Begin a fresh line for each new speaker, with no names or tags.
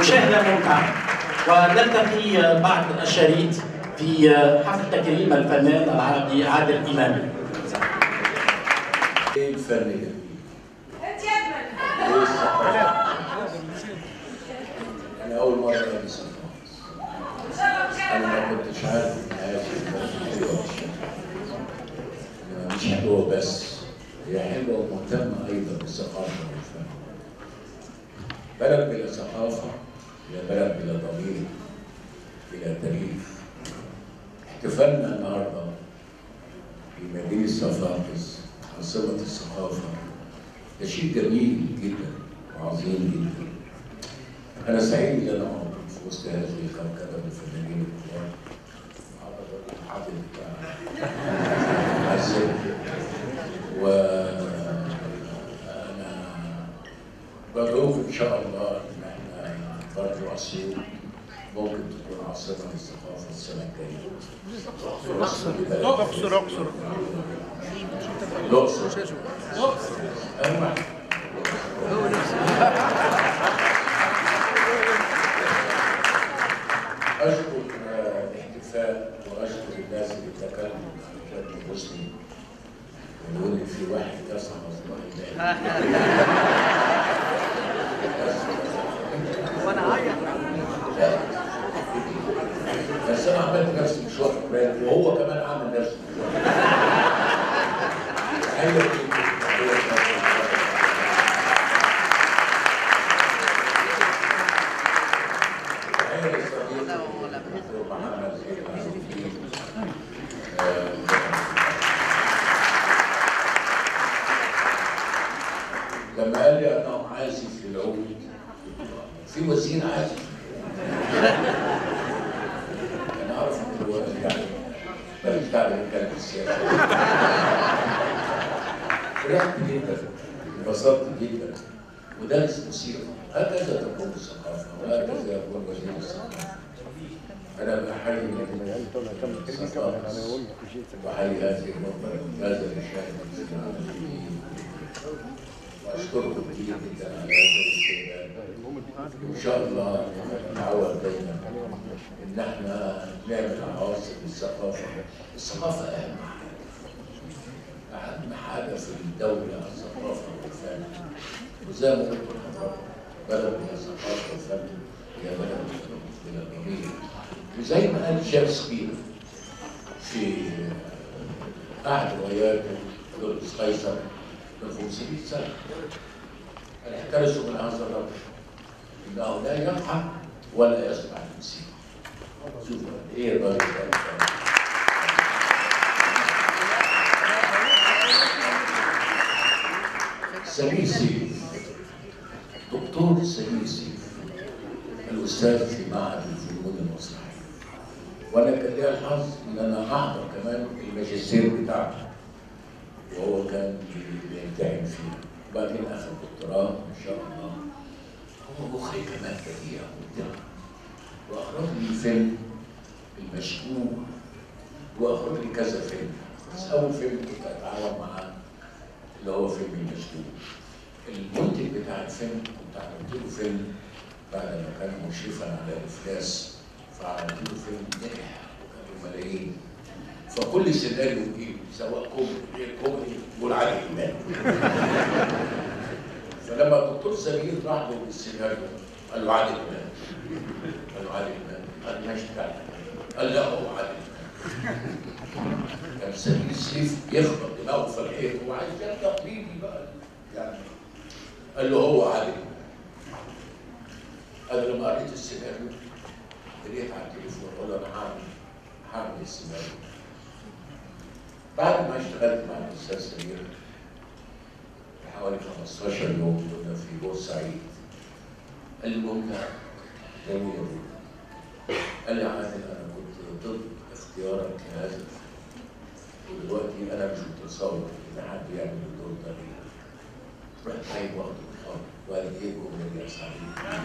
مشاهدة ممتعة ونلتقي بعد الشريط في حفل تكريم الفنان العربي عادل إمامي
ايه الفن ده؟
انت يا اجمل
ايه الثقافة؟ انا اول مرة البس القميص
ان شاء الله مش
انا ما كنتش عارف ان هذه البلد حلوة بالشكل إنها مش حلوة بس هي حلوة ومهتمة ايضا بالثقافة والفن بلد بلا ثقافة هي بلد بلا ضمير بلا تاريخ احتفالنا النهارده في مدينة صفاقس عاصمة الثقافة ده شيء جميل جدا وعظيم جدا أنا سعيد إن أنا موجود في وسط هذه الكوكبة من الفنانين الكبار أعتقد الحافل بتاع عزيز و أنا بدعوك إن شاء الله إن إحنا برضه أسيوط ممكن تكون عاصمة للثقافة السنة الجاية.
اقصر اقصر
الأقصر أهم حاجة. أشكر آه، الاحتفال وأشكر الناس اللي تكلموا بشكل مسلم ويقول لي في واحد كسر مصباح
وانا عيط
بس انا عملت نفسي مش واخد بالي وهو كمان عامل نفسه مش واخد بالي. ايوه أيوة يا صديقي. دكتور محمد زين العابدين. آه، لما قال لي انه عازف للعود في وزير عازف انا اعرف ان هو يعني ماليش دعوه بالكلام السياسي فرحت جدا انبسطت جدا وده موسيقى هكذا تكون الثقافه وهكذا يكون وزير الثقافه انا بحيي الثقافه وحيي هذه الامه هذا الشان واشكركم كثير جدا على هذا الاستقبال ان شاء الله نتعود دايما ان احنا نعمل عواصف الثقافه الثقافه اهم حاجه اهم حاجه في الدوله الثقافه والفن وزي ما قلت لحضرتك بلد بلا ثقافه وفن هي بلد بلا ضمير وزي ما قال شكسبير في قعد روايات لوريس قيصر من 500 سنه قال احترسوا من هذا الرجل انه لا يضحك ولا يسمع الموسيقى شوف ايه الراجل ده سمير سيف دكتور سمير سيف الاستاذ في معهد الفنون المسرحيه وانا كان لي الحظ ان انا احضر كمان الماجستير بتاعته وهو كان بيمتحن فيه وبعدين اخذ دكتوراه ان شاء الله هو مخرج كمان بديع مبدع واخرج لي فيلم المشكوك واخرج لي كذا فيلم بس اول فيلم كنت اتعاون معاه اللي هو فيلم المشكوك المنتج بتاع الفيلم كنت عملت له فيلم بعد ما كان مشرفا على الافلاس فعملت له فيلم نجح وكانوا ملايين فكل سيناريو ايه سواء كوميدي غير كوميدي يقول علي امام فلما الدكتور سمير راح له بالسيناريو قال له عادل امام قال له عادل امام قال ماشي تعالى قال لا هو عادل امام كان سمير سيف يخبط دماغه في الحيط هو عايز كلام تقليدي بقى يعني قال له هو عادل امام قال له لما قريت السيناريو جريت على التليفون قلت له انا هعمل هعمل السيناريو بعد ما اشتغلت مع الاستاذ سمير حوالي 15 يوم كنا في بورسعيد قال لي ممكن جميل يا ابوي قال لي عادل انا كنت ضد اختيارك لهذا الفيلم ودلوقتي انا مش متصور ان حد يعمل الدور ده ليه رحت جايب واخده بالحب وقال لي ايه الجمله دي يا سعيد